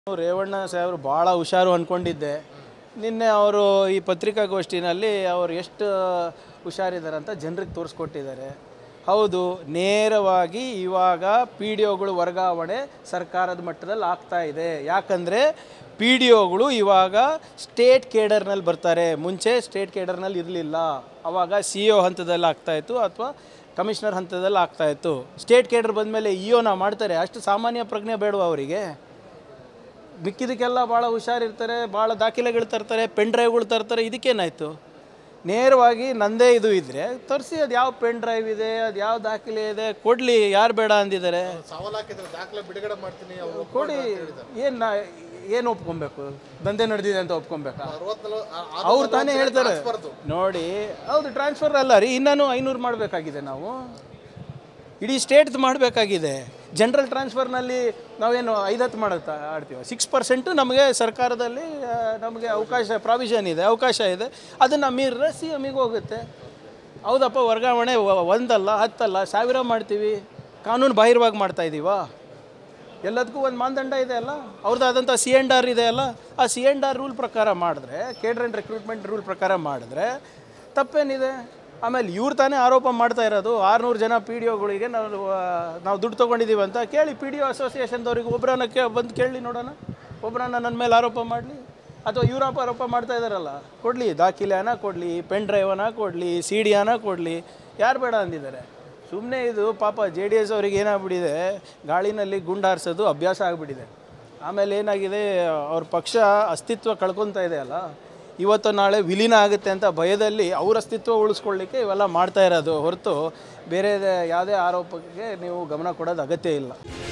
ರೇವಣ್ಣ ಸಾಹೇಬರು ಭಾಳ ಹುಷಾರು ಅಂದ್ಕೊಂಡಿದ್ದೆ ನಿನ್ನೆ ಅವರು ಈ ಪತ್ರಿಕಾಗೋಷ್ಠಿನಲ್ಲಿ ಅವರು ಎಷ್ಟು ಹುಷಾರಿದ್ದಾರೆ ಅಂತ ಜನರಿಗೆ ತೋರಿಸ್ಕೊಟ್ಟಿದ್ದಾರೆ ಹೌದು ನೇರವಾಗಿ ಇವಾಗ ಪಿ ಡಿ ಒಗಳು ವರ್ಗಾವಣೆ ಸರ್ಕಾರದ ಮಟ್ಟದಲ್ಲಿ ಆಗ್ತಾ ಇದೆ ಯಾಕಂದರೆ ಪಿ ಡಿ ಒಗಳು ಇವಾಗ ಸ್ಟೇಟ್ ಕೇಡರ್ನಲ್ಲಿ ಬರ್ತಾರೆ ಮುಂಚೆ ಸ್ಟೇಟ್ ಕೇಡರ್ನಲ್ಲಿ ಇರಲಿಲ್ಲ ಅವಾಗ ಸಿ ಒ ಹಂತದಲ್ಲಿ ಆಗ್ತಾಯಿತ್ತು ಅಥವಾ ಕಮಿಷನರ್ ಹಂತದಲ್ಲಿ ಆಗ್ತಾಯಿತ್ತು ಸ್ಟೇಟ್ ಕೇಡರ್ ಬಂದಮೇಲೆ ಇ ಒನ ಮಾಡ್ತಾರೆ ಅಷ್ಟು ಸಾಮಾನ್ಯ ಪ್ರಜ್ಞೆ ಬೇಡವಾ ಅವರಿಗೆ ಮಿಕ್ಕಿದಕ್ಕೆಲ್ಲ ಭಾಳ ಹುಷಾರಿರ್ತಾರೆ ಭಾಳ ದಾಖಲೆಗಳು ತರ್ತಾರೆ ಪೆನ್ ಡ್ರೈವ್ಗಳು ತರ್ತಾರೆ ಇದಕ್ಕೇನಾಯಿತು ನೇರವಾಗಿ ನಂದೇ ಇದು ಇದ್ದರೆ ತರಿಸಿ ಅದು ಯಾವ ಪೆನ್ ಡ್ರೈವ್ ಇದೆ ಅದು ಯಾವ ದಾಖಲೆ ಇದೆ ಕೊಡಲಿ ಯಾರು ಬೇಡ ಅಂದಿದ್ದಾರೆ ಸವಾಲ್ ಹಾಕಿದ್ರೆ ದಾಖಲೆ ಬಿಡುಗಡೆ ಮಾಡ್ತೀನಿ ಅವರು ಕೊಡಿ ಏನು ನಾ ಏನು ಒಪ್ಕೊಬೇಕು ದಂಧೆ ನಡೆದಿದೆ ಅಂತ ಒಪ್ಕೊಬೇಕಾ ಅರವತ್ತಲ್ಲ ಅವ್ರು ತಾನೇ ಹೇಳ್ತಾರೆ ನೋಡಿ ಹೌದು ಟ್ರಾನ್ಸ್ಫರ್ ಅಲ್ಲ ರೀ ಇನ್ನೂ ಐನೂರು ಮಾಡಬೇಕಾಗಿದೆ ನಾವು ಇಡೀ ಸ್ಟೇಟ್ದು ಮಾಡಬೇಕಾಗಿದೆ ಜನರಲ್ ಟ್ರಾನ್ಸ್ಫರ್ನಲ್ಲಿ ನಾವೇನು ಐದತ್ತು ಮಾಡುತ್ತಾ ಆಡ್ತೀವಿ ಸಿಕ್ಸ್ ಪರ್ಸೆಂಟು ನಮಗೆ ಸರ್ಕಾರದಲ್ಲಿ ಆ, ನಮಗೆ ಅವಕಾಶ ಪ್ರಾವಿಷನ್ ಇದೆ ಅವಕಾಶ ಇದೆ ಅದನ್ನು ಮೀರಿದ್ರೆ ಸಿ ಎಮ್ಮಿಗೆ ಹೋಗುತ್ತೆ ಹೌದಪ್ಪ ವರ್ಗಾವಣೆ ವ- ಒಂದಲ್ಲ ಹತ್ತಲ್ಲ ಸಾವಿರ ಮಾಡ್ತೀವಿ ಕಾನೂನು ಬಾಹಿರವಾಗಿ ಮಾಡ್ತಾ ಇದ್ದೀವಾ ಎಲ್ಲದಕ್ಕೂ ಒಂದು ಮಾನದಂಡ ಇದೆ ಅಲ್ಲ ಅವ್ರದ್ದಾದಂಥ ಸಿ ಎಂಡ್ ಆರ್ ಇದೆ ಅಲ್ಲ ಆ ಸಿ ಎಂಡ್ ಆರ್ ರೂಲ್ ಪ್ರಕಾರ ಮಾಡಿದ್ರೆ ಕೇಡ್ರ್ ಆ್ಯಂಡ್ ರಿಕ್ರೂಟ್ಮೆಂಟ್ ರೂಲ್ ಪ್ರಕಾರ ಮಾಡಿದ್ರೆ ತಪ್ಪೇನಿದೆ ಆಮೇಲೆ ಇವ್ರು ತಾನೇ ಆರೋಪ ಮಾಡ್ತಾ ಇರೋದು ಆರುನೂರು ಜನ ಪಿ ಡಿ ಒಗಳಿಗೆ ನಾವು ಆ, ನಾವು ದುಡ್ಡು ತೊಗೊಂಡಿದ್ದೀವಿ ಅಂತ ಕೇಳಿ ಪಿ ಡಿ ಒ ಅಸೋಸಿಯೇಷನ್ದವ್ರಿಗೆ ಒಬ್ಬರನ್ನ ಕೇ ಬಂದು ಕೇಳಿ ನೋಡೋಣ ಒಬ್ಬರನ್ನ ನನ್ನ ಮೇಲೆ ಆರೋಪ ಮಾಡಲಿ ಅಥವಾ ಇವ್ರಾಪ ಆರೋಪ ಮಾಡ್ತಾ ಇದ್ದಾರಲ್ಲ ಕೊಡಲಿ ದಾಖಲೆನ ಕೊಡಲಿ ಪೆನ್ ಡ್ರೈವನ ಕೊಡಲಿ ಸಿ ಡಿಯನ ಕೊಡಲಿ ಯಾರು ಬೇಡ ಅಂದಿದ್ದಾರೆ ಸುಮ್ಮನೆ ಇದು ಪಾಪ ಜೆ ಡಿ ಎಸ್ ಅವ್ರಿಗೆ ಏನಾಗ್ಬಿಟ್ಟಿದೆ ಗಾಳಿನಲ್ಲಿ ಗುಂಡಾರಿಸೋದು ಅಭ್ಯಾಸ ಆಗಿಬಿಟ್ಟಿದೆ ಆಮೇಲೆ ಏನಾಗಿದೆ ಅವ್ರ ಪಕ್ಷ ಅಸ್ತಿತ್ವ ಕಳ್ಕೊತಾ ಇದೆ ಅಲ್ಲ ಇವತ್ತು ನಾಳೆ ವಿಲೀನ ಆಗುತ್ತೆ ಅಂತ ಭಯದಲ್ಲಿ ಅವ್ರ ಅಸ್ತಿತ್ವ ಉಳಿಸ್ಕೊಳ್ಳಿಕ್ಕೆ ಇವೆಲ್ಲ ಮಾಡ್ತಾ ಇರೋದು ಹೊರತು ಬೇರೆ ಯಾವುದೇ ಆರೋಪಕ್ಕೆ ನೀವು ಗಮನ ಕೊಡೋದು ಅಗತ್ಯ ಇಲ್ಲ